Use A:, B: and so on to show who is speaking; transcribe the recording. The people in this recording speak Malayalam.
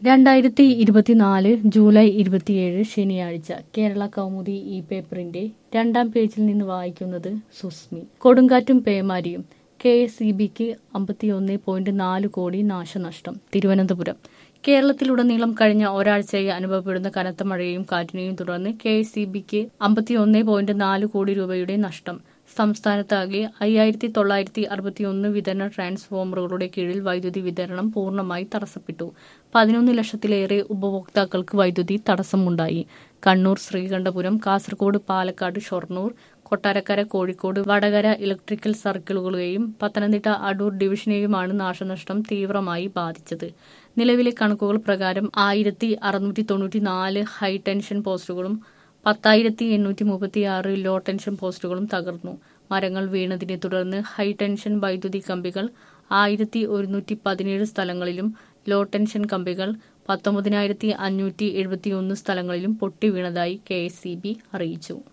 A: രണ്ടായിരത്തി ഇരുപത്തിനാല് ജൂലൈ ഇരുപത്തിയേഴ് ശനിയാഴ്ച കേരള കൗമുദി ഈ പേപ്പറിന്റെ രണ്ടാം പേജിൽ നിന്ന് വായിക്കുന്നത് സുസ്മി കൊടുങ്കാറ്റും പേമാരിയും കെ എസ് ഇ ബിക്ക് അമ്പത്തിയൊന്ന് പോയിന്റ് നാല് കോടി നാശനഷ്ടം തിരുവനന്തപുരം കേരളത്തിലുടനീളം കഴിഞ്ഞ ഒരാഴ്ചയായി അനുഭവപ്പെടുന്ന കനത്ത മഴയെയും കാറ്റിനെയും തുടർന്ന് കെ എസ് ഇ ബിക്ക് അമ്പത്തിയൊന്ന് പോയിന്റ് നാല് കോടി രൂപയുടെ നഷ്ടം സംസ്ഥാനത്താകെ അയ്യായിരത്തി തൊള്ളായിരത്തി അറുപത്തിയൊന്ന് വിതരണ ട്രാൻസ്ഫോമറുകളുടെ കീഴിൽ വൈദ്യുതി വിതരണം പൂർണ്ണമായി തടസ്സപ്പെട്ടു പതിനൊന്ന് ലക്ഷത്തിലേറെ ഉപഭോക്താക്കൾക്ക് വൈദ്യുതി തടസ്സമുണ്ടായി കണ്ണൂർ ശ്രീകണ്ഠപുരം കാസർഗോഡ് പാലക്കാട് ഷൊർണൂർ കൊട്ടാരക്കര കോഴിക്കോട് വടകര ഇലക്ട്രിക്കൽ സർക്കിളുകളെയും പത്തനംതിട്ട അടൂർ ഡിവിഷനെയുമാണ് നാശനഷ്ടം തീവ്രമായി ബാധിച്ചത് നിലവിലെ കണക്കുകൾ പ്രകാരം ആയിരത്തി അറുന്നൂറ്റി തൊണ്ണൂറ്റി നാല് ഹൈ ടെൻഷൻ പോസ്റ്റുകളും പത്തായിരത്തി എണ്ണൂറ്റി മുപ്പത്തിയാറ് ലോ ടെൻഷൻ പോസ്റ്റുകളും തകർന്നു മരങ്ങൾ വീണതിനെ തുടർന്ന് ഹൈ ടെൻഷൻ വൈദ്യുതി കമ്പികൾ ആയിരത്തി ഒരുന്നൂറ്റി പതിനേഴ് സ്ഥലങ്ങളിലും ലോ ടെൻഷൻ കമ്പികൾ പത്തൊമ്പതിനായിരത്തി അഞ്ഞൂറ്റി എഴുപത്തിയൊന്ന് സ്ഥലങ്ങളിലും പൊട്ടി വീണതായി കെ അറിയിച്ചു